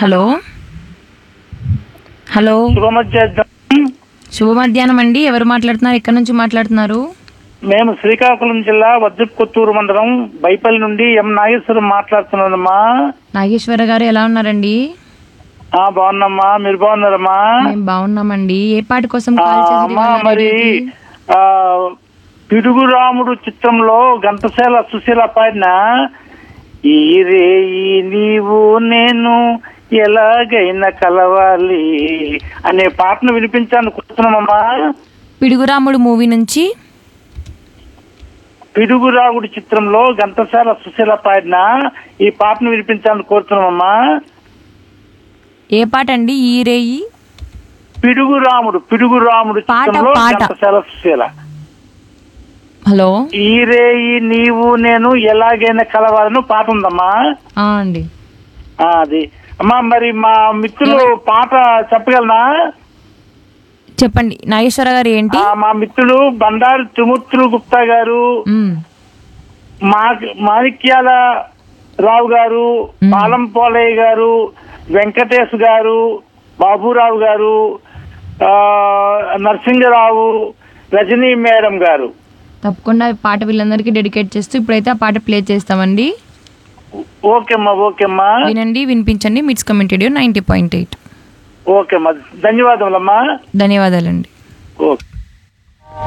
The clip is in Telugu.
హలో హలో శుభ మధ్యాహ్నం శుభ మధ్యాహ్నం అండి ఎవరు మాట్లాడుతున్నారు ఎక్కడి నుంచి మాట్లాడుతున్నారు మేము శ్రీకాకుళం జిల్లా వజ్రపుకొత్తూరు మండలం బైపల్లి నుండి ఎం నాగేశ్వరం మాట్లాడుతున్నానమ్మా నాగేశ్వర గారు ఎలా ఉన్నారండి ఆ బాగున్నామ్మా మీరు బాగున్నారమ్మా మేము బాగున్నామండి ఏ పాట కోసం ఆ, కాల్ చేశారు అమ్మా ఇవాళ మరి రేడియోకి? ఆ పిడుగురాముడు చిత్రంలో ఘంటసాల సుశీల పాడిన ఈ రేయి నీవు నేను ఎలాగైనా కలవాలి అనే పాటను వినిపించాలని కూర్చున్నామమ్మా పిడుగురాముడు మూవీ నుంచి పిడుగురాముడు చిత్రంలో ఘంటసాల సుశీల పాడిన ఈ పాటను వినిపించాలని కోరుతున్నామమ్మా ఏ పాట అండి ఈ రేయి పిడుగురాముడు పిడుగురాముడు పాట, చిత్రంలో పాట. ఘంటసాల సుశీల హలో ఈ రేయి నీవు నేను ఎలాగైనా కలవాలని పాట ఉందమ్మా ఆ అండి ఆ, అది అమ్మా మరి మా మిత్రులు పాట చెప్పగలనా చెప్పండి నాగేశ్వర గారు ఏంటి ఆ, మా మిత్రులు బండారు త్రిమూర్తులు గుప్తా గారు మ్, మా మాణిక్యాల రావు గారు పాలం పోలయ్య గారు వెంకటేష్ గారు బాబురావు గారు ఆ, నరసింగరావు రజనీ మేడం గారు తప్పకుండా ఈ పాట వీళ్ళందరికీ డెడికేట్ చేస్తూ ఇప్పుడైతే ఆ పాట ప్లే చేస్తామండి ఓకేమ్మా ఓకేమ్మా వినండి వినిపించండి MITS community ninety point eight ఓకేమ్మా ధన్యవాదములమ్మా ధన్యవాదాలండి ఓకే